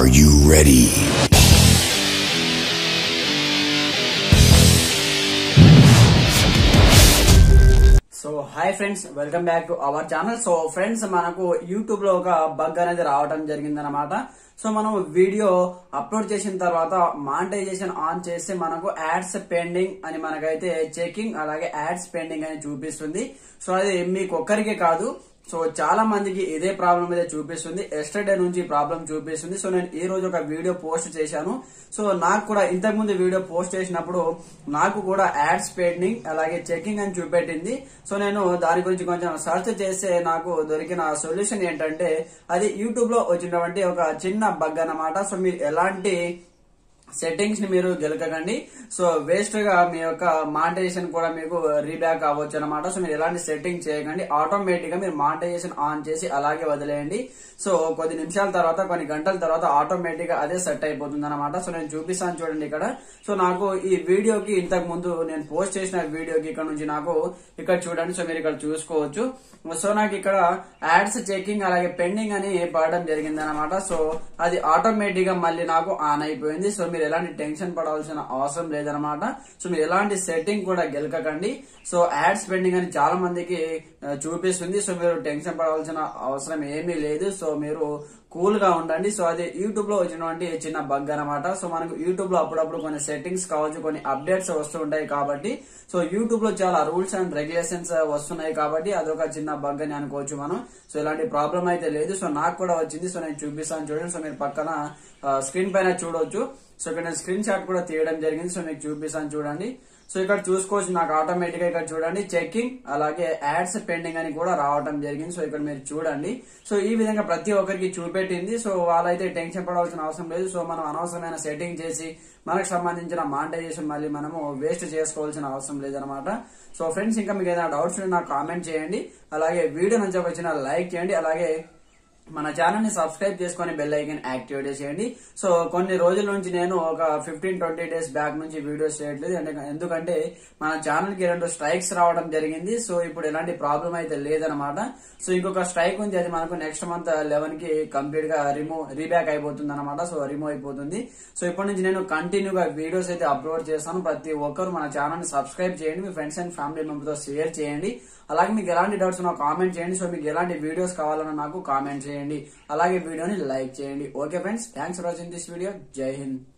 Are you ready? So hi friends welcome back to our channel so friends మనకు YouTube లో ఒక bug అనేది రావడం జరిగిందనమాట సో మనం వీడియో అప్లోడ్ చేసిన తర్వాత మానిటైజేషన్ ఆన్ చేస్తే మనకు యాడ్స్ పెండింగ్ అని మనకైతే చెకింగ్ అలాగే యాడ్స్ పెండింగ్ అని చూపిస్తుంది సో అది మీకు ఒక్కరికే కాదు సో చాలా మందికి ఇదే ప్రాబ్లం అయితే చూపిస్తుంది ఎస్టర్డే నుంచి ప్రాబ్లం చూపిస్తుంది సో నేను ఈ రోజు ఒక వీడియో పోస్ట్ చేశాను సో నాకు కూడా ఇంతకు ముందు వీడియో పోస్ట్ చేసినప్పుడు నాకు కూడా యాడ్స్ పెండింగ్ అలాగే చెకింగ్ అని చూపెట్టింది సో నేను దాని గురించి కొంచెం సెర్చ్ చేస్తే నాకు దొరికిన సొల్యూషన్ ఏంటంటే అది యూట్యూబ్ లో వచ్చినటువంటి ఒక చిన్న బగ్ అన్నమాట సో మీరు ఎలాంటి సెట్టింగ్స్ ని మీరు గెలకకండి సో వేస్ట్ గా మీ యొక్క మానిటైజేషన్ కూడా మీకు రీబ్యాక్ అవ్వచ్చు అనమాట సో మీరు ఎలాంటి సెట్టింగ్ చేయకండి ఆటోమేటిక్ గా మీరు మానిటైజేషన్ ఆన్ చేసి అలాగే వదిలేయండి సో కొద్ది నిమిషాల తర్వాత కొన్ని గంటల తర్వాత ఆటోమేటిక్ గా అదే సెట్ అయిపోతుంది అనమాట సో నేను చూపిస్తాను చూడండి ఇక్కడ సో నాకు ఈ వీడియోకి ఇంతకు ముందు నేను పోస్ట్ చేసిన వీడియోకి ఇక్కడ నుంచి నాకు ఇక్కడ చూడండి సో మీరు ఇక్కడ చూసుకోవచ్చు సో నాకు ఇక్కడ యాడ్స్ చెకింగ్ అలాగే పెండింగ్ అని పడడం జరిగింది అనమాట సో అది ఆటోమేటిక్ గా మళ్ళీ నాకు ఆన్ అయిపోయింది సో మీరు ఎలాంటి టెన్షన్ పడాల్సిన అవసరం లేదనమాట సో మీరు ఎలాంటి సెట్టింగ్ కూడా గెలకకండి సో యాడ్స్ పెండింగ్ అని చాలా మందికి ఆ, చూపిస్తుంది సో మీరు టెన్షన్ పడాల్సిన అవసరం ఏమీ లేదు సో మీరు కూల్ గా ఉండండి సో అది యూట్యూబ్ లో వచ్చినటువంటి చిన్న బగ్ అనమాట సో మనకు యూట్యూబ్ లో అప్పుడప్పుడు కొన్ని సెట్టింగ్స్ కావచ్చు కొన్ని అప్డేట్స్ వస్తూ ఉంటాయి కాబట్టి సో యూట్యూబ్ లో చాలా రూల్స్ అండ్ రెగ్యులేషన్స్ వస్తున్నాయి కాబట్టి అదొక చిన్న బగ్ అని అనుకోవచ్చు మనం సో ఇలాంటి ప్రాబ్లం అయితే లేదు సో నాకు కూడా వచ్చింది సో నేను చూపిస్తాను చూడండి సో మీరు పక్కన స్క్రీన్ పైన చూడొచ్చు సో ఇక్కడ నేను స్క్రీన్ షాట్ కూడా తీయడం జరిగింది సో మీకు చూపిస్తాను చూడండి సో ఇక్కడ చూసుకోవచ్చు నాకు ఆటోమేటిక్ గా ఇక్కడ చూడండి చెకింగ్ అలాగే యాడ్స్ పెండింగ్ అని కూడా రావడం జరిగింది సో ఇక్కడ మీరు చూడండి సో ఈ విధంగా ప్రతి ఒక్కరికి చూపెట్టింది సో వాళ్ళైతే టెన్షన్ పడవలసిన అవసరం లేదు సో మనం అనవసరమైన సెట్టింగ్ చేసి మనకు సంబంధించిన మానిటైజేషన్ మళ్ళీ మనము వేస్ట్ చేసుకోవాల్సిన అవసరం లేదనమాట సో ఫ్రెండ్స్ ఇంకా మీకు ఏదైనా డౌట్స్ ఉంటే నాకు కామెంట్ చేయండి అలాగే వీడియో నుంచి వచ్చిన లైక్ చేయండి అలాగే మన ఛానల్ ని సబ్స్క్రైబ్ చేసుకొని బెల్ ఐకన్ యాక్టివేట్ చేయండి సో కొన్ని రోజుల నుంచి నేను ఒక ఫిఫ్టీన్ ట్వంటీ డేస్ బ్యాక్ నుంచి వీడియోస్ చేయట్లేదు అంటే- ఎందుకంటే మన ఛానల్ కి రెండు స్ట్రైక్స్ రావడం జరిగింది సో ఇప్పుడు ఎలాంటి ప్రాబ్లం అయితే లేదనమాట సో ఇంకొక స్ట్రైక్ ఉంది అది మనకు నెక్స్ట్ మంత్ లెవెన్ కి కంప్లీట్ గా రిమూవ్ రీబ్యాక్ అయిపోతుంది అనమాట సో రిమూవ్ అయిపోతుంది సో ఇప్పటి నుంచి నేను కంటిన్యూగా వీడియోస్ అయితే అప్లోడ్ చేస్తాను ప్రతి ఒక్కరు మన ఛానల్ ని సబ్స్క్రైబ్ చేయండి మీ ఫ్రెండ్స్ అండ్ ఫ్యామిలీ మెంబర్ తో షేర్ చేయండి అలాగే మీకు ఎలాంటి డౌట్స్ ఉన్నా కామెంట్ చేయండి సో మీకు ఎలాంటి వీడియోస్ కావాలన్నా నాకు కామెంట్ చేయండి అలాగే వీడియోని లైక్ చేయండి okay friends thanks for watching this video జై హింద్